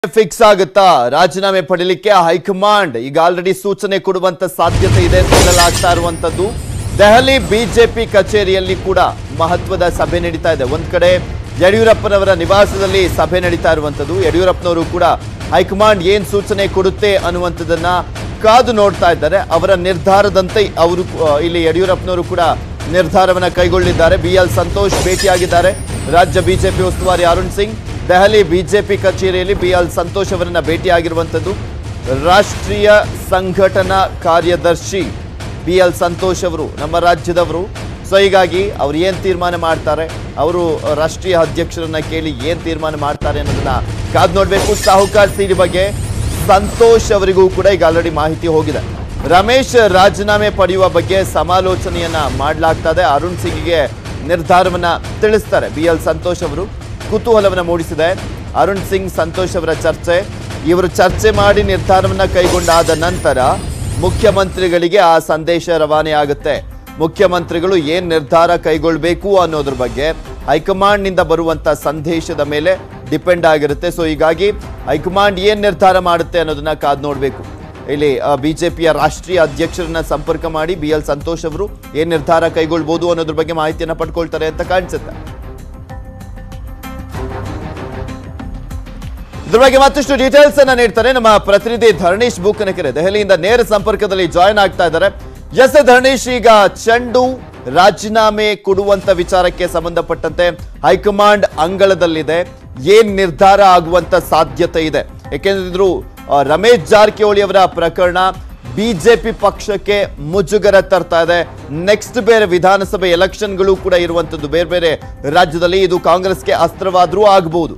fix ಆಗುತ್ತಾ ರಾಜೀನಾಮೆ ಪಡಿಲಿಕ್ಕೆ ಹೈಕಮಾಂಡ್ ಈಗ ಆಲ್ರೆಡಿ ಸೂಚನೆ ಕೊಡುವಂತ ಸಾಧ್ಯತೆ ಇದೆ ಅಂತ ಹೇಳಲಾಗ್ತಾ ಇರುವಂತದ್ದು ದೆಹಲಿ ಬಿಜೆಪಿ ಕಚೇರಿಯಲ್ಲಿ ಕೂಡ ಮಹತ್ವದ ಸಭೆ ನಡೀತಾ ಇದೆ ಒಂದ್ ಕಡೆ ಯಡಿಯೂರಪ್ಪನವರ ನಿವಾಸದಲ್ಲಿ ಸಭೆ ನಡೀತಾ ಇರುವಂತದ್ದು ಯಡಿಯೂರಪ್ಪನವರು ಕೂಡ ಹೈಕಮಾಂಡ್ ಏನ್ ಸೂಚನೆ ಕೊಡುತ್ತೆ ಅನ್ನುವಂಥದ್ದನ್ನ ಕಾದು ನೋಡ್ತಾ ಇದ್ದಾರೆ ಅವರ ನಿರ್ಧಾರದಂತೆ ಅವರು ಆ, ಇಲ್ಲಿ ಯಡಿಯೂರಪ್ಪನವರು ಕೂಡ ನಿರ್ಧಾರವನ್ನ ಕೈಗೊಳ್ಳಿದ್ದಾರೆ ಬಿ ಎಲ್ ಸಂತೋಷ್ ಭೇಟಿಯಾಗಿದ್ದಾರೆ ರಾಜ್ಯ ಬಿಜೆಪಿ ಉಸ್ತುವಾರಿ ಅರುಣ್ ಸಿಂಗ್ ದೆಹಲಿ ಬಿಜೆಪಿ ಕಚೇರಿಯಲ್ಲಿ ಬಿ ಎಲ್ ಸಂತೋಷ್ ಅವರನ್ನ ಭೇಟಿಯಾಗಿರುವಂಥದ್ದು ರಾಷ್ಟ್ರೀಯ ಸಂಘಟನಾ ಕಾರ್ಯದರ್ಶಿ ಬಿ ಎಲ್ ಸಂತೋಷ್ ಅವರು ನಮ್ಮ ರಾಜ್ಯದವರು ಸೊ ಹೀಗಾಗಿ ಅವ್ರು ಏನು ತೀರ್ಮಾನ ಮಾಡ್ತಾರೆ ಅವರು ರಾಷ್ಟ್ರೀಯ ಅಧ್ಯಕ್ಷರನ್ನ ಕೇಳಿ ಏನು ತೀರ್ಮಾನ ಮಾಡ್ತಾರೆ ಅನ್ನೋದನ್ನ ಕಾದ್ ನೋಡಬೇಕು ಸಾಹುಕಾರ್ ಸಿಡಿ ಬಗ್ಗೆ ಸಂತೋಷ್ ಅವರಿಗೂ ಕೂಡ ಈಗ ಆಲ್ರೆಡಿ ಮಾಹಿತಿ ಹೋಗಿದೆ ರಮೇಶ್ ರಾಜೀನಾಮೆ ಪಡೆಯುವ ಬಗ್ಗೆ ಸಮಾಲೋಚನೆಯನ್ನ ಮಾಡಲಾಗ್ತದೆ ಅರುಣ್ ಸಿಂಗ್ಗೆ ನಿರ್ಧಾರವನ್ನ ತಿಳಿಸ್ತಾರೆ ಬಿ ಎಲ್ ಸಂತೋಷ್ ಅವರು ಕುತೂಹಲವನ್ನ ಮೂಡಿಸಿದೆ ಅರುಣ್ ಸಿಂಗ್ ಸಂತೋಷ್ ಅವರ ಚರ್ಚೆ ಇವರು ಚರ್ಚೆ ಮಾಡಿ ನಿರ್ಧಾರವನ್ನ ಕೈಗೊಂಡಾದ ನಂತರ ಮುಖ್ಯಮಂತ್ರಿಗಳಿಗೆ ಆ ಸಂದೇಶ ರವಾನೆ ಆಗುತ್ತೆ ಮುಖ್ಯಮಂತ್ರಿಗಳು ಏನ್ ನಿರ್ಧಾರ ಕೈಗೊಳ್ಬೇಕು ಅನ್ನೋದ್ರ ಬಗ್ಗೆ ಹೈಕಮಾಂಡ್ ನಿಂದ ಬರುವಂತ ಸಂದೇಶದ ಮೇಲೆ ಡಿಪೆಂಡ್ ಆಗಿರುತ್ತೆ ಸೊ ಹೀಗಾಗಿ ಹೈಕಮಾಂಡ್ ಏನ್ ನಿರ್ಧಾರ ಮಾಡುತ್ತೆ ಅನ್ನೋದನ್ನ ಕಾದ್ ನೋಡ್ಬೇಕು ಇಲ್ಲಿ ಬಿಜೆಪಿಯ ರಾಷ್ಟ್ರೀಯ ಅಧ್ಯಕ್ಷರನ್ನ ಸಂಪರ್ಕ ಮಾಡಿ ಬಿ ಎಲ್ ಸಂತೋಷ್ ಅವರು ಏನ್ ನಿರ್ಧಾರ ಕೈಗೊಳ್ಬೋದು ಅನ್ನೋದ್ರ ಬಗ್ಗೆ ಮಾಹಿತಿಯನ್ನ ಪಡ್ಕೊಳ್ತಾರೆ ಅಂತ ಕಾಣಿಸುತ್ತೆ ಇದ್ರ ಬಗ್ಗೆ ಮತ್ತಷ್ಟು ಡೀಟೇಲ್ಸ್ ಅನ್ನ ನೀಡ್ತಾರೆ ನಮ್ಮ ಪ್ರತಿನಿಧಿ ಧರಣೀಶ್ ಬೂಕನಕೆರೆ ದೆಹಲಿಯಿಂದ ನೇರ ಸಂಪರ್ಕದಲ್ಲಿ ಜಾಯ್ನ್ ಆಗ್ತಾ ಇದ್ದಾರೆ ಎಸ್ ಧರಣೀಶ್ ಈಗ ಚೆಂಡು ರಾಜೀನಾಮೆ ಕೊಡುವಂತ ವಿಚಾರಕ್ಕೆ ಸಂಬಂಧಪಟ್ಟಂತೆ ಹೈಕಮಾಂಡ್ ಅಂಗಳದಲ್ಲಿದೆ ಏನ್ ನಿರ್ಧಾರ ಆಗುವಂತ ಸಾಧ್ಯತೆ ಇದೆ ಯಾಕೆಂದ್ರೆ ಆ, ರಮೇಶ್ ಜಾರಕಿಹೊಳಿ ಅವರ ಪ್ರಕರಣ ಬಿಜೆಪಿ ಪಕ್ಷಕ್ಕೆ ಮುಜುಗರ ತರ್ತಾ ಇದೆ ನೆಕ್ಸ್ಟ್ ಬೇರೆ ವಿಧಾನಸಭೆ ಎಲೆಕ್ಷನ್ಗಳು ಕೂಡ ಇರುವಂತದ್ದು ಬೇರೆ ಬೇರೆ ರಾಜ್ಯದಲ್ಲಿ ಇದು ಕಾಂಗ್ರೆಸ್ಗೆ ಅಸ್ತ್ರವಾದ್ರೂ ಆಗಬಹುದು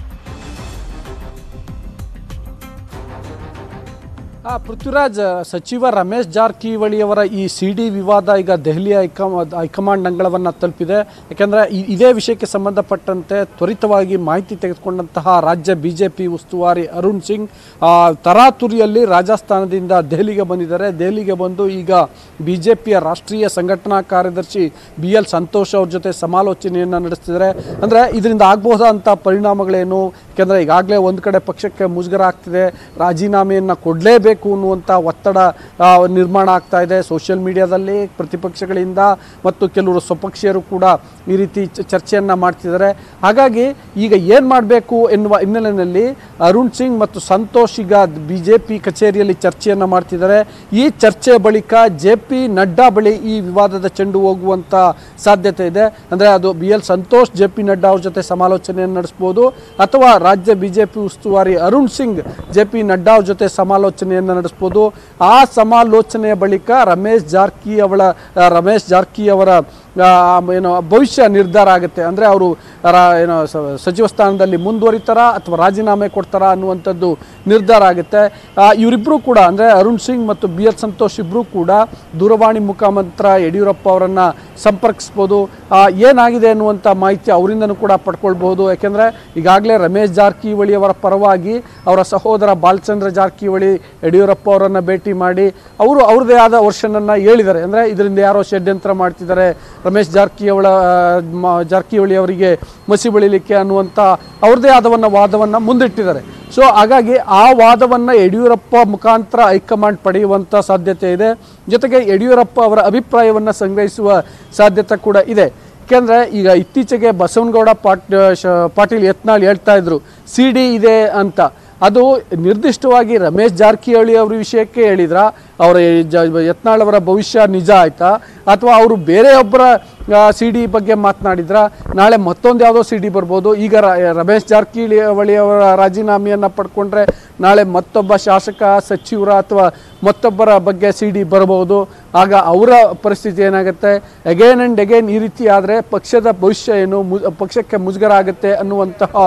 ಆ, ಪೃಥ್ವಿರಾಜ್ ಸಚಿವ ರಮೇಶ್ ಜಾರಕಿಹೊಳಿಯವರ ಈ ಸಿ ಡಿ ವಿವಾದ ಈಗ ದೆಹಲಿ ಹೈಕಮ ಹೈಕಮಾಂಡ್ ಅಂಗಳವನ್ನು ತಲುಪಿದೆ ಯಾಕೆಂದರೆ ಇದೇ ವಿಷಯಕ್ಕೆ ಸಂಬಂಧಪಟ್ಟಂತೆ ತ್ವರಿತವಾಗಿ ಮಾಹಿತಿ ತೆಗೆದುಕೊಂಡಂತಹ ರಾಜ್ಯ ಬಿ ಜೆ ಪಿ ಉಸ್ತುವಾರಿ ಅರುಣ್ ಸಿಂಗ್ ಆ, ತರಾತುರಿಯಲ್ಲಿ ರಾಜಸ್ಥಾನದಿಂದ ದೆಹಲಿಗೆ ಬಂದಿದ್ದಾರೆ ದೆಹಲಿಗೆ ಬಂದು ಈಗ ಬಿ ಜೆ ಪಿಯ ರಾಷ್ಟ್ರೀಯ ಸಂಘಟನಾ ಕಾರ್ಯದರ್ಶಿ ಬಿ ಎಲ್ ಸಂತೋಷ್ ಅವ್ರ ಜೊತೆ ಸಮಾಲೋಚನೆಯನ್ನು ನಡೆಸ್ತಿದ್ದಾರೆ ಅಂದರೆ ಇದರಿಂದ ಆಗಬಹುದಂಥ ಪರಿಣಾಮಗಳೇನು ಯಾಕೆಂದರೆ ಈಗಾಗಲೇ ಒಂದು ಕಡೆ ಪಕ್ಷಕ್ಕೆ ಮುಜುಗರ ಆಗ್ತಿದೆ ರಾಜೀನಾಮೆಯನ್ನು ಕೊಡಲೇಬೇಕು ಅನ್ನುವಂಥ ಒತ್ತಡ ಆ, ನಿರ್ಮಾಣ ಆಗ್ತಾ ಇದೆ ಸೋಷಿಯಲ್ ಮೀಡಿಯಾದಲ್ಲಿ ಪ್ರತಿಪಕ್ಷಗಳಿಂದ ಮತ್ತು ಕೆಲವರು ಸ್ವಪಕ್ಷೀಯರು ಕೂಡ ಈ ರೀತಿ ಚ- ಚರ್ಚೆಯನ್ನು ಮಾಡ್ತಿದ್ದಾರೆ ಹಾಗಾಗಿ ಈಗ ಏನು ಮಾಡಬೇಕು ಎನ್ನುವ ಹಿನ್ನೆಲೆಯಲ್ಲಿ ಅರುಣ್ ಸಿಂಗ್ ಮತ್ತು ಸಂತೋಷ್ ಈಗ ಬಿ ಜೆ ಪಿ ಕಚೇರಿಯಲ್ಲಿ ಚರ್ಚೆಯನ್ನು ಮಾಡ್ತಿದ್ದಾರೆ ಈ ಚರ್ಚೆ ಬಳಿಕ ಜೆ ಪಿ ನಡ್ಡಾ ಬಳಿ ಈ ವಿವಾದದ ಚೆಂಡು ಹೋಗುವಂಥ ಸಾಧ್ಯತೆ ಇದೆ ಅಂದರೆ ಅದು B L Santosh J P Nadda ಅವ್ರ ಜೊತೆ ಸಮಾಲೋಚನೆಯನ್ನು ನಡೆಸ್ಬೋದು ಅಥವಾ ರಾಜ್ಯ ಬಿ ಜೆ ಪಿ ಉಸ್ತುವಾರಿ ಅರುಣ್ ಸಿಂಗ್ ಜೆ ಪಿ ನಡ್ಡಾ ಅವ್ರ ಜೊತೆ ಸಮಾಲೋಚನೆಯನ್ನು ನಡೆಸ್ಬೋದು ಆ ಸಮಾಲೋಚನೆಯ ಬಳಿಕ ರಮೇಶ್ ಜಾರಕಿ ಅವಳ ಆ, ರಮೇಶ್ ಜಾರಕಿ ಅವರ ಆ, ಏನು ಭವಿಷ್ಯ ನಿರ್ಧಾರ ಆಗುತ್ತೆ ಅಂದರೆ ಅವರು ಏನು ಸ- ಸಚಿವ ಸ್ಥಾನದಲ್ಲಿ ಮುಂದುವರಿತಾರ ಅಥವಾ ರಾಜೀನಾಮೆ ಕೊಡ್ತಾರಾ ಅನ್ನುವಂಥದ್ದು ನಿರ್ಧಾರ ಆಗುತ್ತೆ ಆ, ಇವರಿಬ್ಬರು ಕೂಡ ಅಂದರೆ ಅರುಣ್ ಸಿಂಗ್ ಮತ್ತು ಬಿ ಎಲ್ ಸಂತೋಷ್ ಇಬ್ಬರು ಕೂಡ ದೂರವಾಣಿ ಮುಖಾಂತರ ಯಡಿಯೂರಪ್ಪ ಅವರನ್ನು ಸಂಪರ್ಕಿಸ್ಬೋದು ಆ, ಏನಾಗಿದೆ ಅನ್ನುವಂಥ ಮಾಹಿತಿ ಅವರಿಂದನೂ ಕೂಡ ಪಡ್ಕೊಳ್ಬಹುದು ಯಾಕೆಂದರೆ ಈಗಾಗಲೇ ರಮೇಶ್ ಜಾರಕಿಹೊಳಿ ಅವರ ಪರವಾಗಿ ಅವರ ಸಹೋದರ ಬಾಲಚಂದ್ರ ಜಾರಕಿಹೊಳಿ ಯಡಿಯೂರಪ್ಪ ಅವರನ್ನು ಭೇಟಿ ಮಾಡಿ ಅವರು ಅವ್ರದ್ದೇ ಆದ ವರ್ಷನನ್ನು ಹೇಳಿದ್ದಾರೆ ಅಂದರೆ ಇದರಿಂದ ಯಾರೋ ಷಡ್ಯಂತ್ರ ಮಾಡ್ತಿದ್ದಾರೆ ರಮೇಶ್ ಜಾರಕಿಹೊಳ ಮ- ಜಾರಕಿಹೊಳಿ ಅವರಿಗೆ ಮಸಿ ಬಳಿಲಿಕ್ಕೆ ಅನ್ನುವಂಥ ಅವ್ರದ್ದೇ ಆದವನ್ನ ವಾದವನ್ನು ಮುಂದಿಟ್ಟಿದ್ದಾರೆ ಸೊ ಹಾಗಾಗಿ ಆ ವಾದವನ್ನು ಯಡಿಯೂರಪ್ಪ ಮುಖಾಂತರ ಹೈಕಮಾಂಡ್ ಪಡೆಯುವಂಥ ಸಾಧ್ಯತೆ ಇದೆ ಜೊತೆಗೆ ಯಡಿಯೂರಪ್ಪ ಅವರ ಅಭಿಪ್ರಾಯವನ್ನು ಸಂಗ್ರಹಿಸುವ ಸಾಧ್ಯತೆ ಕೂಡ ಇದೆ ಯಾಕೆಂದರೆ ಈಗ ಇತ್ತೀಚೆಗೆ ಬಸವನಗೌಡ ಪಾಟ್ ಶ- ಪಾಟೀಲ್ ಯತ್ನಾಳ್ ಹೇಳ್ತಾ ಇದ್ರು ಸಿ ಡಿ ಇದೆ ಅಂತ ಅದು ನಿರ್ದಿಷ್ಟವಾಗಿ ರಮೇಶ್ ಜಾರಕಿಹೊಳಿ ಅವ್ರ ವಿಷಯಕ್ಕೆ ಹೇಳಿದ್ರ ಅವರ ಜ- ಯತ್ನಾಳ್ ಅವರ ಭವಿಷ್ಯ ನಿಜ ಆಯ್ತಾ ಅಥವಾ ಅವರು ಬೇರೆಯೊಬ್ಬರ ಸಿ ಡಿ ಬಗ್ಗೆ ಮಾತನಾಡಿದ್ರ ನಾಳೆ ಮತ್ತೊಂದು ಯಾವುದೋ ಸಿ ಡಿ ಬರ್ಬೋದು ಈಗ ರ- ರಮೇಶ್ ಜಾರಕಿಹೊಳಿ ಅವರ ರಾಜೀನಾಮೆಯನ್ನು ಪಡ್ಕೊಂಡ್ರೆ ನಾಳೆ ಮತ್ತೊಬ್ಬ ಶಾಸಕ ಸಚಿವರ ಅಥವಾ ಮತ್ತೊಬ್ಬರ ಬಗ್ಗೆ ಸಿ ಡಿ ಬರಬಹುದು ಆಗ ಅವರ ಪರಿಸ್ಥಿತಿ ಏನಾಗುತ್ತೆ ಅಗೇನ್ ಆ್ಯಂಡ್ ಅಗೇನ್ ಈ ರೀತಿ ಆದರೆ ಪಕ್ಷದ ಭವಿಷ್ಯ ಏನು ಮು ಪಕ್ಷಕ್ಕೆ ಮುಜುಗರ ಆಗುತ್ತೆ ಅನ್ನುವಂತಹ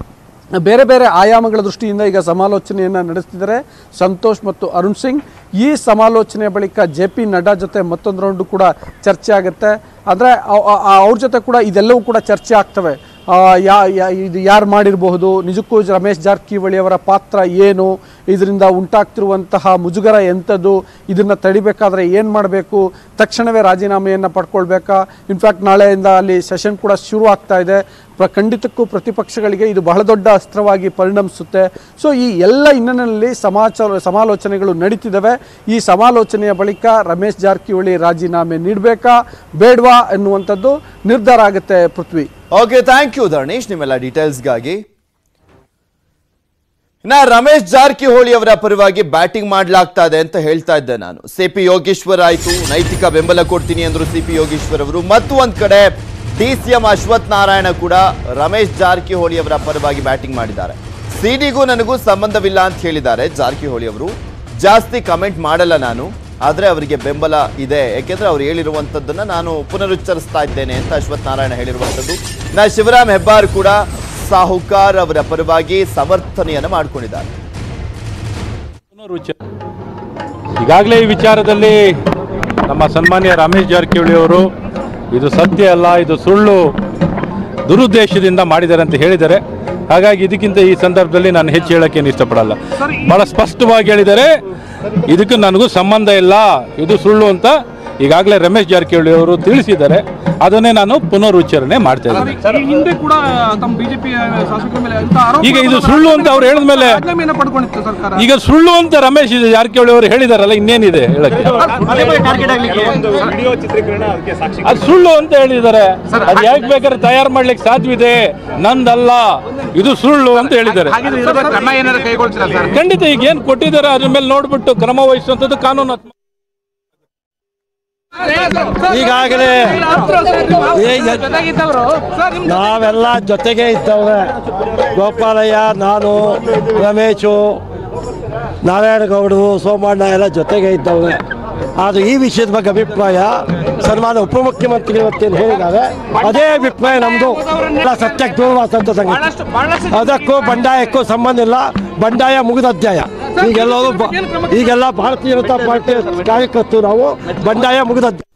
ಬೇರೆ ಬೇರೆ ಆಯಾಮಗಳ ದೃಷ್ಟಿಯಿಂದ ಈಗ ಸಮಾಲೋಚನೆಯನ್ನು ನಡೆಸ್ತಿದ್ದಾರೆ ಸಂತೋಷ್ ಮತ್ತು ಅರುಣ್ ಸಿಂಗ್ ಈ ಸಮಾಲೋಚನೆ ಬಳಿಕ ಜೆ ಪಿ ನಡ್ಡಾ ಜೊತೆ ಮತ್ತೊಂದು ರೌಂಡು ಕೂಡ ಚರ್ಚೆ ಆಗುತ್ತೆ ಅಂದರೆ ಅವ್ರ ಜೊತೆ ಕೂಡ ಇದೆಲ್ಲವೂ ಕೂಡ ಚರ್ಚೆ ಆಗ್ತವೆ ಆ, ಯಾ ಯಾ- ಇದು ಯಾರು ಮಾಡಿರಬಹುದು ನಿಜಕ್ಕೂ ರಮೇಶ್ ಜಾರಕಿಹೊಳಿ ಅವರ ಪಾತ್ರ ಏನು ಇದರಿಂದ ಉಂಟಾಗ್ತಿರುವಂತಹ ಮುಜುಗರ ಎಂಥದ್ದು ಇದನ್ನು ತಡಿಬೇಕಾದ್ರೆ ಏನು ಮಾಡಬೇಕು ತಕ್ಷಣವೇ ರಾಜೀನಾಮೆಯನ್ನು ಪಡ್ಕೊಳ್ಬೇಕಾ ಇನ್ಫ್ಯಾಕ್ಟ್ ನಾಳೆಯಿಂದ ಅಲ್ಲಿ ಸೆಷನ್ ಕೂಡ ಶುರು ಆಗ್ತಾ ಇದೆ ಪ್ರ ಖಂಡಿತಕ್ಕೂ ಪ್ರತಿಪಕ್ಷಗಳಿಗೆ ಇದು ಬಹಳ ದೊಡ್ಡ ಅಸ್ತ್ರವಾಗಿ ಪರಿಣಮಿಸುತ್ತೆ ಸೊ ಈ ಎಲ್ಲ ಹಿನ್ನೆಲೆಯಲ್ಲಿ ಸಮಾಚಾರ ಸಮಾಲೋಚನೆಗಳು ನಡೀತಿದ್ದಾವೆ ಈ ಸಮಾಲೋಚನೆಯ ಬಳಿಕ ರಮೇಶ್ ಜಾರಕಿಹೊಳಿ ರಾಜೀನಾಮೆ ನೀಡಬೇಕಾ ಬೇಡವಾ ಎನ್ನುವಂಥದ್ದು ನಿರ್ಧಾರ ಆಗುತ್ತೆ Prithvi okay thank you Dharnesh ನಿಮ್ಮೆಲ್ಲ ಡೀಟೇಲ್ಸ್ಗಾಗಿ ಇನ್ನ ರಮೇಶ್ ಜಾರಕಿಹೊಳಿ ಅವರ ಪರವಾಗಿ ಬ್ಯಾಟಿಂಗ್ ಮಾಡ್ಲಾಗ್ತಾ ಇದೆ ಅಂತ ಹೇಳ್ತಾ ಇದ್ದೆ ನಾನು ಸಿ ಪಿ ಯೋಗೇಶ್ವರ್ ಆಯ್ತು ನೈತಿಕ ಬೆಂಬಲ ಕೊಡ್ತೀನಿ ಅಂದ್ರು ಸಿ ಪಿ ಯೋಗೇಶ್ವರ್ ಅವರು ಮತ್ತು ಒಂದ್ ಕಡೆ D C M Ashwath Narayana ಕೂಡ ರಮೇಶ್ ಜಾರಕಿಹೊಳಿ ಅವರ ಪರವಾಗಿ ಬ್ಯಾಟಿಂಗ್ ಮಾಡಿದ್ದಾರೆ ಸಿಡಿಗೂ ನನಗೂ ಸಂಬಂಧವಿಲ್ಲ ಅಂತ ಹೇಳಿದ್ದಾರೆ ಜಾರಕಿಹೊಳಿ ಅವರು ಜಾಸ್ತಿ ಕಮೆಂಟ್ ಮಾಡಲ್ಲ ನಾನು ಆದ್ರೆ ಅವರಿಗೆ ಬೆಂಬಲ ಇದೆ ಯಾಕೆಂದ್ರೆ ಅವ್ರು ಹೇಳಿರುವಂತದ್ದನ್ನ ನಾನು ಪುನರುಚ್ಚರಿಸ್ತಾ ಇದ್ದೇನೆ ಅಂತ ಅಶ್ವಥ್ ನಾರಾಯಣ ಹೇಳಿರುವಂತದ್ದು ನಾ ಶಿವರಾಮ್ ಹೆಬ್ಬಾರ್ ಕೂಡ ಸಾಹುಕಾರ್ ಅವರ ಪರವಾಗಿ ಸಮರ್ಥನೆಯನ್ನು ಮಾಡ್ಕೊಂಡಿದ್ದಾರೆ ಪುನರುಚ್ಚ ಈಗಾಗಲೇ ಈ ವಿಚಾರದಲ್ಲಿ ನಮ್ಮ ಸನ್ಮಾನ್ಯ ರಮೇಶ್ ಜಾರಕಿಹೊಳಿ ಅವರು ಇದು ಸತ್ಯ ಅಲ್ಲ ಇದು ಸುಳ್ಳು ದುರುದ್ದೇಶದಿಂದ ಮಾಡಿದ್ದಾರೆ ಅಂತ ಹೇಳಿದ್ದಾರೆ ಹಾಗಾಗಿ ಇದಕ್ಕಿಂತ ಈ ಸಂದರ್ಭದಲ್ಲಿ ನಾನು ಹೆಚ್ಚು ಹೇಳೋಕ್ಕೇನು ಇಷ್ಟಪಡಲ್ಲ ಬಹಳ ಸ್ಪಷ್ಟವಾಗಿ ಹೇಳಿದ್ದಾರೆ ಇದಕ್ಕೆ ನನಗೂ ಸಂಬಂಧ ಇಲ್ಲ ಇದು ಸುಳ್ಳು ಅಂತ ಈಗಾಗಲೇ ರಮೇಶ್ ಜಾರಕಿಹೊಳಿ ಅವರು ತಿಳಿಸಿದ್ದಾರೆ ಅದನ್ನೇ ನಾನು ಪುನರುಚ್ಚಾರಣೆ ಮಾಡ್ತಾ ಇದ್ದೀನಿ ಈ ಹಿಂದೆ ಕೂಡ ತಮ್ಮ ಬಿಜೆಪಿ ಶಾಸಕರ ಮೇಲೆ ಇಂಥ ಆರೋಪ ಈಗ ಇದು ಸುಳ್ಳು ಅಂತ ಅವ್ರು ಹೇಳಿದ್ಮೇಲೆ ರಾಜೀನಾಮೆಯನ್ನ ಪಡ್ಕೊಂಡಿತ್ತು ಸರ್ಕಾರ ಈಗ ಸುಳ್ಳು ಅಂತ ರಮೇಶ್ ಜಾರಕಿಹೊಳಿ ಅವರು ಹೇಳಿದಾರಲ್ಲ ಇನ್ನೇನಿದೆ ಹೇಳಕ್ಕೆ ಅದು ಸುಳ್ಳು ಅಂತ ಹೇಳಿದ್ದಾರೆ ಅದು ಯಾಕೆ ಬೇಕಾದ್ರೆ ತಯಾರು ಮಾಡ್ಲಿಕ್ಕೆ ಸಾಧ್ಯವಿದೆ ನಂದಲ್ಲ ಇದು ಸುಳ್ಳು ಅಂತ ಹೇಳಿದ್ದಾರೆ ಕ್ರಮ ಏನಾದ್ರು ಕೈಗೊಳ್ತೀರಾ ಸರ್ ಖಂಡಿತ ಈಗ ಏನ್ ಕೊಟ್ಟಿದ್ದಾರೆ ಅದ್ರ ಮೇಲೆ ನೋಡ್ಬಿಟ್ಟು ಕ್ರಮ ವಹಿಸುವಂತದ್ದು ಕಾನೂನು ಈಗಾಗಲೇ ಜೊತೆಗಿದ್ದವರು ಸರ್ ನಿಮ್ ನಾವೆಲ್ಲ ಜೊತೆಗೆ ಇದ್ದವ್ರೆ ಗೋಪಾಲಯ್ಯ ನಾನು ರಮೇಶು ನಾರಾಯಣಗೌಡರು ಸೋಮಣ್ಣ ಎಲ್ಲ ಜೊತೆಗೆ ಇದ್ದವ್ರೆ ಆದರೆ ಈ ವಿಷಯದ ಬಗ್ಗೆ ಅಭಿಪ್ರಾಯ ಸನ್ಮಾನ ಉಪಮುಖ್ಯಮಂತ್ರಿ ಇವತ್ತೇನು ಹೇಳಿದ್ದಾರೆ ಅದೇ ಅಭಿಪ್ರಾಯ ನಮ್ಮದು ಎಲ್ಲ ಸತ್ಯಕ್ಕೆ ದೂರವಾದಂಥ ಸಂಗತಿ ಅದಕ್ಕೂ ಬಂಡಾಯಕ್ಕೂ ಸಂಬಂಧ ಇಲ್ಲ ಬಂಡಾಯ ಮುಗಿದ ಅಧ್ಯಾಯ ಈಗೆಲ್ಲರೂ ಬ- ಈಗೆಲ್ಲ ಭಾರತೀಯ ಜನತಾ ಪಾರ್ಟಿ ಕಾರ್ಯಕರ್ತರು ನಾವು ಬಂಡಾಯ ಮುಗಿದ ಅಧ್ಯಾಯ